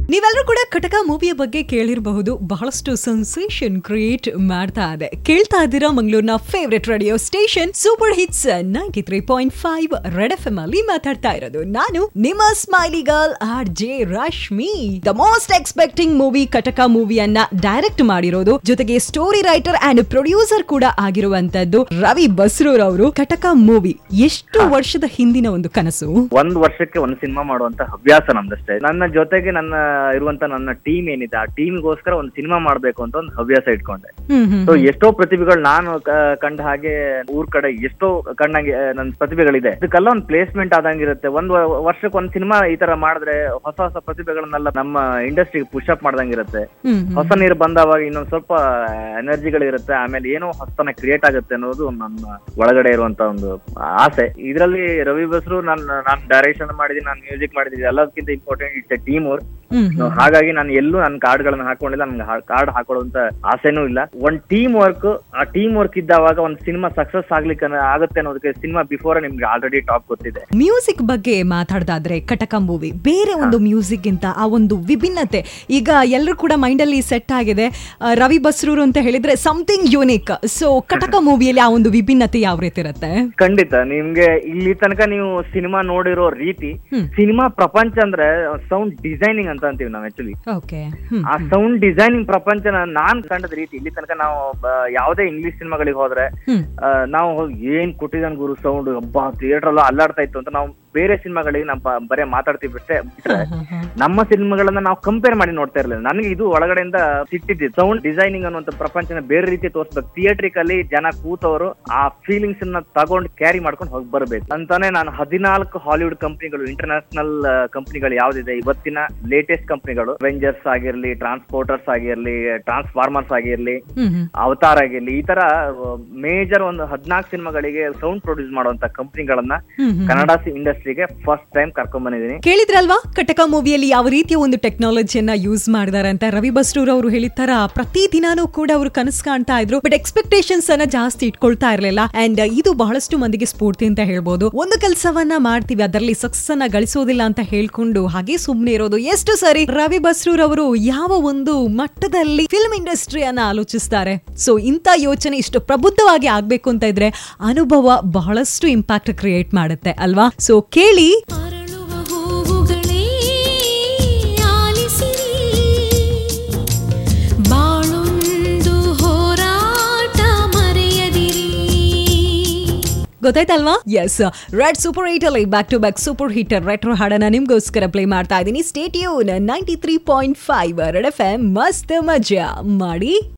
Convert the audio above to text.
ನೀವೆಲ್ಲರೂ ಕೂಡ ಕಟಕ ಮೂವಿಯ ಬಗ್ಗೆ ಕೇಳಿರಬಹುದು ಬಹಳಷ್ಟು ಸೆನ್ಸೇಷನ್ ಕ್ರಿಯೇಟ್ ಮಾಡ್ತಾ ಇದೆ ಕೇಳ್ತಾ ಇದ್ದೀರಾ ಮಂಗಳೂರಿನ favourite radio station super hits ninety three point five red F M ಅಲ್ಲಿ ಮಾತಾಡ್ತಾ ಇರೋದು ನಾನು ನಿಮ್ಮ smiley girl R J Rashmi the most expecting movie Kataka ಮೂವಿಯನ್ನ ಡೈರೆಕ್ಟ್ ಮಾಡಿರೋದು ಜೊತೆಗೆ ಸ್ಟೋರಿ ರೈಟರ್ ಅಂಡ್ ಪ್ರೊಡ್ಯೂಸರ್ ಕೂಡ ಆಗಿರುವಂತದ್ದು ರವಿ ಬಸ್ರೂರ್ ಅವರು ಕಟಕ ಮೂವಿ ಎಷ್ಟು ವರ್ಷದ ಹಿಂದಿನ ಒಂದು ಕನಸು ಒಂದ್ ವರ್ಷಕ್ಕೆ ಒಂದ್ ಸಿನಿಮಾ ಮಾಡುವಂತ ಹವ್ಯಾಸ ನಮ್ದಷ್ಟೇ ನನ್ನ ಜೊತೆಗೆ ನನ್ನ ಇರುವಂತ ನನ್ನ ಟೀಮ್ ಏನಿದೆ ಆ ಟೀಮ್ಗೋಸ್ಕರ ಒಂದ್ ಸಿನಿಮಾ ಮಾಡ್ಬೇಕು ಅಂತ ಒಂದು ಹವ್ಯಾಸ ಇಟ್ಕೊಂಡೆ ಹ್ಮ್ ಹ್ಮ್ ಸೊ ಎಷ್ಟೋ ಪ್ರತಿಭೆಗಳು ನಾನು ಕ- ಕಂಡ ಹಾಗೆ ಊರ್ ಕಡೆ ಎಷ್ಟೋ ಕಂಡಂಗೆ ಆ, ನನ್ನ ಪ್ರತಿಭೆಗಳಿದೆ ಇದಕ್ಕೆಲ್ಲ ಒಂದು ಪ್ಲೇಸ್ಮೆಂಟ್ ಆದಂಗಿರುತ್ತೆ ಒಂದ್ ವ- ವರ್ಷಕ್ಕೆ ಒಂದ್ ಸಿನಿಮಾ ಈ ತರ ಮಾಡಿದ್ರೆ ಹೊಸ ಹೊಸ ಪ್ರತಿಭೆಗಳನ್ನೆಲ್ಲ ನಮ್ಮ ಇಂಡಸ್ಟ್ರಿಗೆ ಪುಷ್ ಅಪ್ ಮಾಡ್ದಂಗಿರುತ್ತೆ ಹ್ಮ್ ಹ್ಮ್ ಹೊಸ ನೀರು ಬಂದವಾಗ ಇನ್ನೊಂದ್ ಸ್ವಲ್ಪ ಎನರ್ಜಿಗಳಿರುತ್ತೆ ಆಮೇಲೆ ಏನೋ ಹೊಸತನ ಕ್ರಿಯೇಟ್ ಆಗುತ್ತೆ ಅನ್ನೋದು ನನ್ನ ಒಳಗಡೆ ಇರುವಂತ ಒಂದು ಆಸೆ ಇದರಲ್ಲಿ ರವಿ ಬಸ್ರು ನಾನು ನಾನು ಡೈರೆಕ್ಷನ್ ಮಾಡಿದೀನಿ ನಾನು ಮ್ಯೂಸಿಕ್ ಮಾಡಿದೀನಿ ಎಲ್ಲದಕ್ಕಿಂತ important it's a team work hmm hmm ಹಾಗಾಗಿ ನಾನು ಎಲ್ಲೂ ನನ್ನ ಕಾರ್ಡ್ಗಳನ್ನ ಹಾಕೊಂಡಿಲ್ಲ ನನ್ಗೆ ಕಾರ್ಡ್ ಹಾಕೊಳ್ಳುವಂತ ಆಸೆನೂ ಇಲ್ಲ ಒಂದ್ ಟೀಮ್ ವರ್ಕ್ ಆ ಟೀಮ್ ವರ್ಕ್ ಇದ್ದಾವಾಗ ಒಂದ್ ಸಿನಿಮಾ ಸಕ್ಸಸ್ ಆಗ್ಲಿಕ್ಕೆ ಅನ್ನ- ಆಗುತ್ತೆ ಅನ್ನೋದಕ್ಕೆ ಸಿನಿಮಾ ಬಿಫೋರ್ ನಿಮ್ಗೆ ಆಲ್ರೆಡಿ ಟಾಪ್ ಗೊತ್ತಿದೆ ಮ್ಯೂಸಿಕ್ ಬಗ್ಗೆ ಮಾತಾಡ್ದಾದ್ರೆ ಕಟಕ ಮೂವಿ ಬೇರೆ ಒಂದು ಮ್ಯೂಸಿಕ್ ಗಿಂತ ಆ ಒಂದು ವಿಭಿನ್ನತೆ ಈಗ ಎಲ್ಲರೂ ಕೂಡ ಮೈಂಡ್ ಅಲ್ಲಿ ಸೆಟ್ ಆಗಿದೆ ಆ, ರವಿ ಬಸ್ರೂರು ಅಂತ ಹೇಳಿದ್ರೆ ಸಮಥಿಂಗ್ ಯೂನಿಕ್ ಸೊ ಕಟಕ ಮೂವಿಯಲ್ಲಿ ಆ ಒಂದು ವಿಭಿನ್ನತೆ ಯಾವ ರೀತಿ ಇರುತ್ತೆ ಖಂಡಿತ ನಿಮ್ಗೆ ಇಲ್ಲಿ ತನಕ ನೀವು ಸಿನಿಮಾ ನೋಡಿರೋ ರೀತಿ ಹ್ಮ್. ಸಿನಿಮಾ ಪ್ರಪಂಚ ಅಂದ್ರೆ ಸೌಂಡ್ ಡಿಸೈನಿಂಗ್ ಅಂತ ಅಂತೀವಿ ನಾವು ಆಕ್ಚುಲಿ ಓಕೆ ಆ ಸೌಂಡ್ ಡಿಸೈನಿಂಗ್ ಪ್ರಪಂಚನ ನಾನ್ ಕಂಡದ ರೀತಿ ಇಲ್ಲಿ ತನಕ ನಾವು ಬ- ಯಾವುದೇ ಇಂಗ್ಲಿಷ್ ಸಿನಿಮಾಗಳಿಗೆ ಹೋದ್ರೆ ಹ್ಮ್ ಆ, ನಾವು ಹೋಗಿ ಏನ್ ಕೊಟ್ಟಿದ್ದಾನ ಗುರು ಸೌಂಡ್ ಹಬ್ಬ ಥಿಯೇಟರ್ ಎಲ್ಲ ಅಲ್ಲಾಡ್ತಾ ಇತ್ತು ಅಂತ ನಾವು ಬೇರೆ ಸಿನಿಮಾಗಳಿಗೆ ನಾವು ಬ- ಬರೇ ಮಾತಾಡ್ತೀವಿ ಬಿಟ್ಟೆ ಬಿಟ್ರೆ ನಮ್ಮ ಸಿನಿಮಾಗಳನ್ನ ನಾವು ಕಂಪೇರ್ ಮಾಡಿ ನೋಡ್ತಾ ಇರ್ಲಿಲ್ಲ ನನಗೆ ಇದು ಒಳಗಡೆಯಿಂದ ಸಿಟ್ಟಿದ್ದು ಸೌಂಡ್ ಡಿಸೈನಿಂಗ್ ಅನ್ನುವಂತ ಪ್ರಪಂಚನ ಬೇರೆ ರೀತಿ ತೋರಿಸ್ಬೇಕು ಥಿಯೇಟ್ರಿಕಲ್ಲಿ ಜನ ಕೂತವರು ಆ ಫೀಲಿಂಗ್ಸ್ ನ ತಗೊಂಡು ಕ್ಯಾರಿ ಮಾಡ್ಕೊಂಡು ಹೋಗಿ ಬರ್ಬೇಕು ಅಂತಾನೆ ನಾನು ಹದಿನಾಲ್ಕು ಹಾಲಿವುಡ್ ಕಂಪ್ನಿಗಳು ಇಂಟರ್ನ್ಯಾಷನಲ್ ಕಂಪ್ನಿಗಳು ಯಾವ್ದಿದೆ ಇವತ್ತಿನ ಲೇಟೆಸ್ಟ್ ಕಂಪ್ನಿಗಳು ಅವೆಂಜರ್ಸ್ ಆಗಿರ್ಲಿ ಟ್ರಾನ್ಸ್ಪೋರ್ಟರ್ಸ್ ಆಗಿರ್ಲಿ ಟ್ರಾನ್ಸ್ಫಾರ್ಮರ್ಸ್ ಆಗಿರ್ಲಿ ಹ್ಮ್ ಹ್ಮ್ ಅವತಾರ್ ಆಗಿರ್ಲಿ ಈ ತರ ಮೇಜರ್ ಒಂದು ಹದಿನಾಲ್ಕು ಸಿನಿಮಾಗಳಿಗೆ ಸೌಂಡ್ ಪ್ರೊಡ್ಯೂಸ್ ಮಾಡುವಂತ ಕಂಪ್ನಿಗಳನ್ನ ಹ್ಮ್ ಹ್ಮ್ ಕನ್ನಡ ಇಂಡಸ್ಟ್ರಿಗೆ ಫಸ್ಟ್ ಟೈಮ್ ಕರ್ಕೊಂಡ್ ಬಂದಿದ್ದೀನಿ ಕೇಳಿದ್ರಲ್ವಾ ಕಟಕ ಮೂವಿಯಲ್ಲಿ ಯಾವ ರೀತಿಯ ಒಂದು ಟೆಕ್ನಾಲಜಿಯನ್ನ ಯೂಸ್ ಮಾಡಿದಾರೆ ಅಂತ ರವಿ ಬಸ್ರೂರ್ ಅವರು ಹೇಳಿತಾರ ಪ್ರತಿ ದಿನಾನೂ ಕೂಡ ಅವರು ಕನಸು ಕಾಣ್ತಾ ಇದ್ರು ಬಟ್ ಎಕ್ಸ್ಪೆಕ್ಟೇಷನ್ಸ್ ಅನ್ನ ಜಾಸ್ತಿ ಇಟ್ಕೊಳ್ತಾ ಇರಲಿಲ್ಲ ಅಂಡ್ ಇದು ಬಹಳಷ್ಟು ಮಂದಿಗೆ ಸ್ಫೂರ್ತಿ ಅಂತ ಹೇಳ್ಬೋದು ಒಂದು ಕೆಲಸವನ್ನ ಮಾಡ್ತೀವಿ ಅದರಲ್ಲಿ ಸಕ್ಸಸ್ ಅನ್ನ ಗಳಿಸೋದಿಲ್ಲ ಅಂತ ಹೇಳ್ಕೊಂಡು ಹಾಗೆ ಸುಮ್ನೆ ಇರೋದು ಎಷ್ಟು ಸರಿ ರವಿ ಬಸ್ರೂರ್ ಅವರು ಯಾವ ಒಂದು ಮಟ್ಟದಲ್ಲಿ ಫಿಲ್ಮ್ ಇಂಡಸ್ಟ್ರಿಯನ್ನ ಆಲೋಚಿಸ್ತಾರೆ ಸೊ ಇಂಥ ಯೋಚನೆ ಇಷ್ಟು ಪ್ರಬುದ್ಧವಾಗಿ ಆಗ್ಬೇಕು ಅಂತ ಇದ್ರೆ ಅನುಭವ ಬಹಳಷ್ಟು ಇಂಪ್ಯಾಕ್ಟ್ ಕ್ರಿಯೇಟ್ ಮಾಡುತ್ತೆ ಅಲ್ವಾ ಸೊ ಕೇಳಿ ಅರಳುವ ಹೂವುಗಳೇ ಆಲಿಸಿರಿ ಬಾಳೊಂದು ಹೋರಾಟ ಮರೆಯದಿರಿ ಗೊತ್ತಾಯ್ತಲ್ವಾ ಎಸ್ ರೆಡ್ ಸೂಪರ್ ಹಿಟ್ ಅಲ್ಲಿ back to back super hit retro ಹಾಡನ್ನ ನಿಮ್ಗೋಸ್ಕರ ಪ್ಲೇ ಮಾಡ್ತಾ ಇದ್ದೀನಿ stay tuned ninety three point five red F M ಮಸ್ತ್ ಮಜಾ ಮಾಡಿ